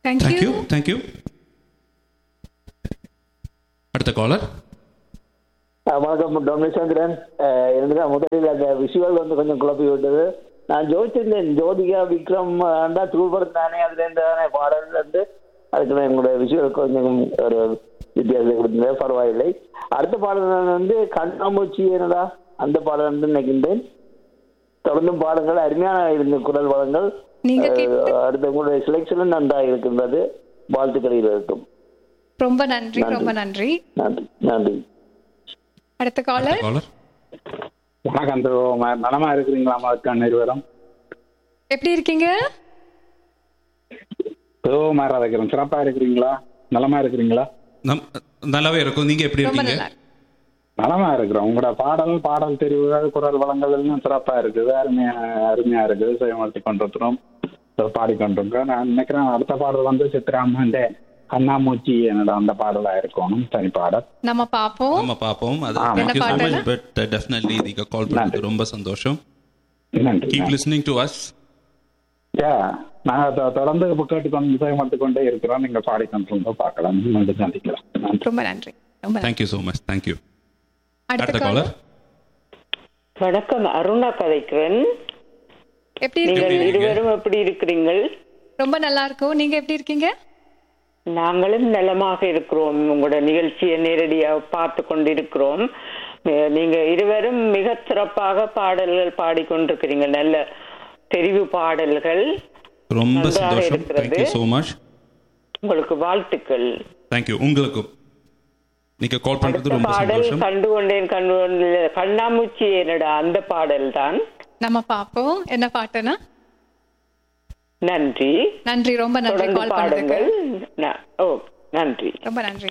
Thank you thank you thank you அடுத்த caller uh வணக்கம் Dominic சந்திரன் அஹ் எனக்கு முதலில் அந்த விஷுவல் வந்து கொஞ்சம் குழப்பி விட்டது நான் ஜோதிச்சிருந்தேன் ஜோதிகா விக்ரம் தான் தூள்படம் தானே அதுல இருந்து தானே பாடல் வந்து அதுக்கு நான் எங்களுடைய விஷுவல் கொஞ்சம் ஒரு வித்தியாசம் கொடுத்தேன் பரவாயில்லை அடுத்த பாடல் வந்து கண்ணாமூச்சி என்னடா அந்த பாடல் வந்து நினைக்கின்றேன் தொடர்ந்தும் பாடங்கள் அருமையான இருந்த குரல் வளங்கள் நீங்க கேட்டு அஹ் அடுத்த உங்களுடைய செலெக்ஷனும் நன்றாக இருக்கின்றது வாழ்த்துக்கள் இருக்கும் ரொம்ப நன்றி ரொம்ப நன்றி நன்றி நன்றி அடுத்த காலர் காலர் வணக்கம் திரு நலமா இருக்கிறீங்களா மக்கள் நிறுவனம் எப்படி இருக்கீங்க திரு மாறா இருக்கிறோம் சிறப்பா இருக்கிறீங்களா நலமா இருக்கிறீங்களா நம் நல்லாவே இருக்கும் நீங்க எப்படி ரொம்ப இருக்கீங்க நல்லா நலமா இருக்கிறோம் உங்களோட பாடல் பாடல் தெரிவுகள் குரல் வளங்கள் எல்லாம் சிறப்பா இருக்குது அருமையா அருமையா இருக்குது சுயமர்த்தி கொண்டிருக்கிறோம் பாடிக்கொண்டிருக்கிறோம் நான் நினைக்கிறேன் அடுத்த பாடல் வந்து சித்ராமன் கண்ணாமூச்சி என்னோட அந்த பாடலா இருக்கணும் தனி பாடல் நம்ம பாப்போம் நம்ம பாப்போம் அது ஆமா. தேங்க்யூ ஸோ என்ன மச் பட் டெஃபினெட்லி நீங்க கால் பண்ணது ரொம்ப சந்தோஷம் நன்றி keep listening to us Yeah, நாங்க தொ- தொடர்ந்து கேட்டுக்கொண்டு சுயமர்த்தி கொண்டே இருக்கிறோம் நீங்க பாடிக்கொண்டிருந்தோம் பார்க்கலாம் மீண்டும் சந்திக்கலாம் நன்றி ரொம்ப நன்றி ரொம்ப நன்றி தேங்க்யூ ஸோ மச் தேங்க்யூ அடுத்த அடுத்த காலர் காலர் வணக்கம் அருணா கதைக்கிறேன் எப்படி நீங்கள் இருக்கீங்க இருக்கீங்க? இருவரும் எப்படி இருக்கிறீங்கள் ரொம்ப நல்லா இருக்கும் நீங்க எப்படி இருக்கீங்க நாங்களும் நலமாக இருக்கிறோம் உங்களோட நிகழ்ச்சியை நேரடியாக பார்த்து கொண்டிருக்கிறோம் அஹ் நீங்க இருவரும் மிக சிறப்பாக பாடல்கள் பாடிக்கொண்டிருக்கிறீங்க நல்ல தெரிவு பாடல்கள் ரொம்ப நன்றாக சந்தோஷம் இருக்கிறது. தேங்க்யூ ஸோ மச் உங்களுக்கு வாழ்த்துக்கள் தேங்க்யூ உங்களுக்கும் நீங்க கால் பண்றது அடுத்த ரொம்ப பாடல் சந்தோஷம் கண்டு கொண்டேன் கண்டு கொண்டேன் கண்ணாமூச்சி என்னடா அந்த பாடல் தான் நம்ம பாப்போம் என்ன பாட்டுனா நன்றி நன்றி ரொம்ப நன்றி தொடர்ந்து கால் பண்ணதுக்கு பாடுங்கள் ந- ஓ நன்றி ரொம்ப நன்றி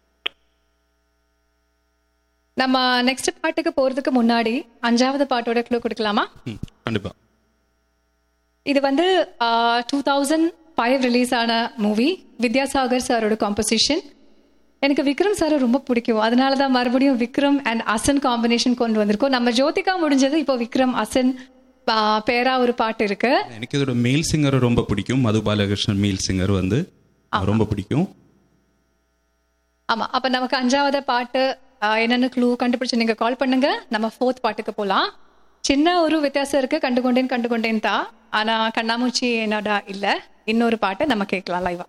நம்ம நெக்ஸ்ட் பாட்டுக்கு போறதுக்கு முன்னாடி அஞ்சாவது பாட்டோட க்ளூ கொடுக்கலாமா ம், கண்டிப்பா இது வந்து டூ தௌசண்ட் ஃபைவ் ரிலீஸ் ஆன மூவி வித்யாசாகர் சாரோட காம்போசிஷன் எனக்கு விக்ரம் சாரை ரொம்ப பிடிக்கும் அதனால தான் மறுபடியும் விக்ரம் அண்ட் அசன் காம்பினேஷன் கொண்டு வந்திருக்கோம் நம்ம ஜோதிகா முடிஞ்சது இப்போ விக்ரம் அசன் ஆ, பேரா ஒரு பாட்டு இருக்கு எனக்கு இதோட மேல் சிங்கர் ரொம்ப பிடிக்கும் மது பாலகிருஷ்ணன் மேல் சிங்கர் வந்து ரொம்ப பிடிக்கும் ஆமா அப்ப நமக்கு அஞ்சாவது பாட்டு ஆ, என்னென்ன க்ளூ கண்டுபிடிச்சு நீங்க கால் பண்ணுங்க நம்ம ஃபோர்த் பாட்டுக்கு போலாம் சின்ன ஒரு வித்தியாசம் இருக்கு கண்டுகொண்டேன் கண்டுகொண்டேன் தான் ஆனா கண்ணாமூச்சி என்னடா இல்ல இன்னொரு பாட்டை நம்ம கேட்கலாம் லைவா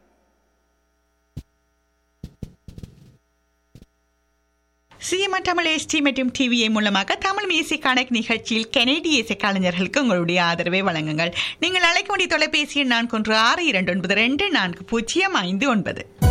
சிஎம்ஆ தமிழ் எஸ்டி மற்றும் டிவிஏ மூலமாக தமிழ் மியூசிக் கணக்கு நிகழ்ச்சியில் கெனடிய இசை கலைஞர்களுக்கு உங்களுடைய ஆதரவை வழங்குங்கள் நீங்கள் அழைக்க வேண்டிய தொலைபேசி எண் நான்கு ஒன்று ஆறு இரண்டு ஒன்பது ரெண்டு நான்கு பூஜ்ஜியம் ஐந்து ஒன்பது